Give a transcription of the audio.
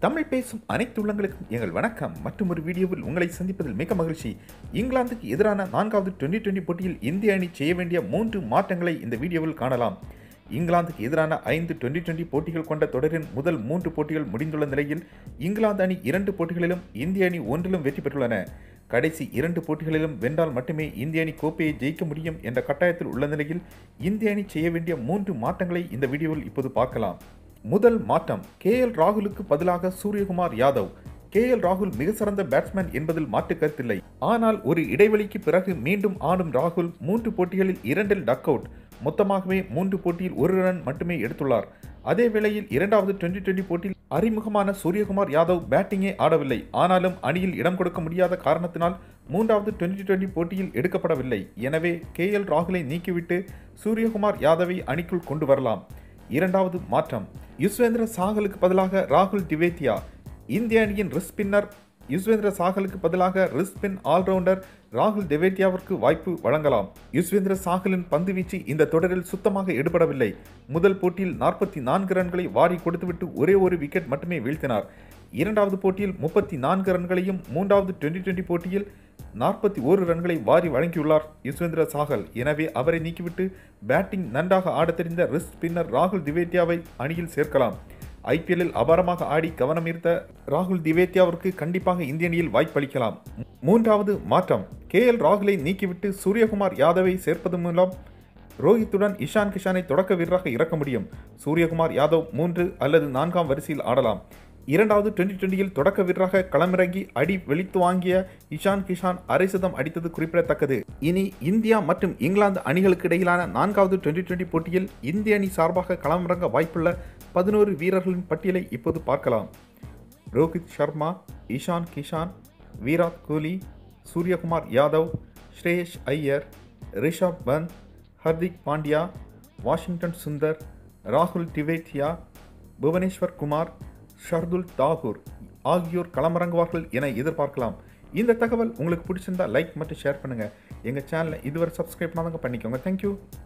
தமிழ் பேசும் அனைத்து உள்ளங்களுக்கும் எங்கள் வணக்கம் மற்றும் ஒரு வீடியோவில் உங்களை சந்திப்பதில் மிக மகிழ்ச்சி இங்கிலாந்துக்கு எதிரான நான்காவது டுவெண்டி டுவெண்டி போட்டியில் இந்திய அணி செய்ய வேண்டிய மூன்று மாற்றங்களை இந்த வீடியோவில் காணலாம் இங்கிலாந்துக்கு எதிரான ஐந்து டுவெண்டி டுவெண்டி போட்டிகள் கொண்ட தொடரின் முதல் மூன்று போட்டிகள் முடிந்துள்ள நிலையில் இங்கிலாந்து அணி இரண்டு போட்டிகளிலும் இந்திய அணி ஒன்றிலும் வெற்றி பெற்றுள்ளன கடைசி இரண்டு போட்டிகளிலும் வென்றால் மட்டுமே இந்திய அணி கோப்பையை ஜெயிக்க முடியும் என்ற கட்டாயத்தில் உள்ள நிலையில் இந்திய அணி செய்ய வேண்டிய மூன்று மாற்றங்களை இந்த வீடியோவில் இப்போது பார்க்கலாம் முதல் மாற்றம் கே எல் ராகுலுக்கு பதிலாக சூரியகுமார் யாதவ் கே எல் ராகுல் மிக சிறந்த பேட்ஸ்மேன் என்பதில் மாற்று கருத்தில்லை ஆனால் ஒரு இடைவெளிக்கு பிறகு மீண்டும் ஆடும் ராகுல் மூன்று போட்டிகளில் இரண்டில் டக் அவுட் மொத்தமாகவே மூன்று போட்டியில் ஒரு ரன் மட்டுமே எடுத்துள்ளார் அதே வேளையில் இரண்டாவது டுவெண்டி டுவெண்டி போட்டியில் அறிமுகமான சூரியகுமார் யாதவ் பேட்டிங்கே ஆடவில்லை ஆனாலும் அணியில் இடம் கொடுக்க முடியாத காரணத்தினால் மூன்றாவது டுவெண்டி டுவெண்டி போட்டியில் எடுக்கப்படவில்லை எனவே கே எல் ராகுலை நீக்கிவிட்டு சூரியகுமார் யாதவை அணிக்குள் கொண்டு வரலாம் இரண்டாவது மாற்றம் யுஸ்வேந்திர சாகலுக்கு பதிலாக ராகுல் திவேத்தியா இந்திய அணியின் ரிஸ்பின்னர் யுஸ்வேந்திர சாகலுக்கு பதிலாக ரிஸ்பின் ஆல்ரவுண்டர் ராகுல் தெவேட்டியாவிற்கு வாய்ப்பு வழங்கலாம் யுஸ்வேந்திர சாகலின் பந்துவீச்சு இந்த தொடரில் சுத்தமாக எடுபடவில்லை முதல் போட்டியில் நாற்பத்தி நான்கு ரன்களை வாரி கொடுத்துவிட்டு ஒரே ஒரு விக்கெட் மட்டுமே வீழ்த்தினார் இரண்டாவது போட்டியில் முப்பத்தி நான்கு ரன்களையும் மூன்றாவது டுவெண்டி டுவெண்டி போட்டியில் நாற்பத்தி ஓரு ரன்களை வாரி வழங்கியுள்ளார் யுஸ்வேந்திர சாகல் எனவே அவரை நீக்கிவிட்டு பேட்டிங் நன்றாக ஆடத் தெரிந்த ரிஸ்ட் ஸ்பின்னர் ராகுல் திவேத்தியாவை அணியில் சேர்க்கலாம் ஐபிஎல்லில் அபாரமாக ஆடி கவனம் ஈர்த்த ராகுல் திவேத்தியாவிற்கு கண்டிப்பாக இந்திய அணியில் வாய்ப்பளிக்கலாம் மூன்றாவது மாற்றம் கே எல் ராகுலை நீக்கிவிட்டு சூரியகுமார் யாதவை சேர்ப்பது மூலம் ரோஹித்துடன் இஷான் கிஷானை தொடக்க வீரராக இறக்க முடியும் சூரியகுமார் யாதவ் மூன்று அல்லது நான்காம் வரிசையில் ஆடலாம் இரண்டாவது டுவெண்டி டுவெண்டியில் தொடக்க வீரராக களமிறங்கி அடி வெளித்து வாங்கிய இஷான் கிஷான் அரை சதம் அடித்தது குறிப்பிடத்தக்கது இனி இந்தியா மற்றும் இங்கிலாந்து அணிகளுக்கு இடையிலான நான்காவது டுவெண்டி டுவெண்டி போட்டியில் இந்திய அணி சார்பாக களமிறங்க வாய்ப்புள்ள பதினோரு வீரர்களின் பட்டியலை இப்போது பார்க்கலாம் ரோஹித் சர்மா இஷான் கிஷான் விராட் கோலி சூரியகுமார் யாதவ் ஸ்ரேயஸ் ஐயர் ரிஷப் பந்த் ஹர்திக் பாண்டியா வாஷிங்டன் சுந்தர் ராகுல் டிவேத்தியா புவனேஸ்வர் குமார் ஷர்துல் தாகூர் ஆகியோர் களமிறங்குவார்கள் என எதிர்பார்க்கலாம் இந்த தகவல் உங்களுக்கு பிடிச்சிருந்தா லைக் மற்றும் ஷேர் பண்ணுங்கள் எங்கள் சேனலை இதுவரை சப்ஸ்கிரைப் பண்ணாதவங்க பண்ணிக்கோங்க தேங்க்யூ